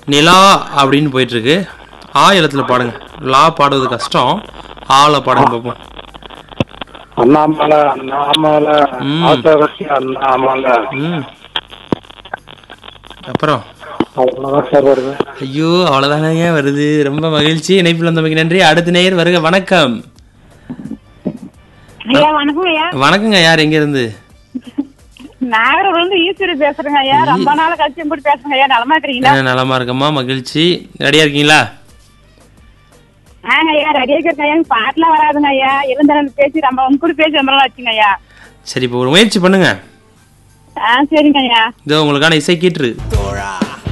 நிலா அப்படின்னு போயிட்டு இருக்கு ஆ எழுத்துல பாடுங்க லா பாடுவது கஷ்டம் ஆல பாடுங்க பார்ப்போம் அண்ணாமலை அண்ணாமலை ம். ஆசகத்தி அண்ணாமலை ம் அப்புறம் அவ்வளவுதான் சார் வருது ஐயோ அவ்வளோதானங்க வருது ரொம்ப மகிழ்ச்சி இணைப்பில் வந்தமைக்கு நன்றி அடுத்த நேயர் வருக வணக்கம் ஐயா வணக்கம் ஐயா வணக்கங்க யார் எங்க இருந்து நாகர்கோவில் இருந்து ஈஸ்வரி பேசுறேங்க ஐயா ரொம்ப நாள் கழிச்சு கூட பேசுறேங்க ஐயா நலமா இருக்கிறீங்களா அஹ், நலமா இருக்கம்மா மகிழ்ச்சி ரெடியா இருக்கீங்களா ஆங்க ஐயா ரெடியா இருக்கிறேன் ஐயா பாட்டுலாம் வராதுங்க ஐயா இருந்த பேசி ரொம்ப உங்க கூட பேசி ரொம்ப நாள் ஆச்சுங்க ஐயா சரி இப்போ ஒரு முயற்சி பண்ணுங்க ஆ சரிங்க ஐயா இதோ உங்களுக்கான இசை கீற்று தோழா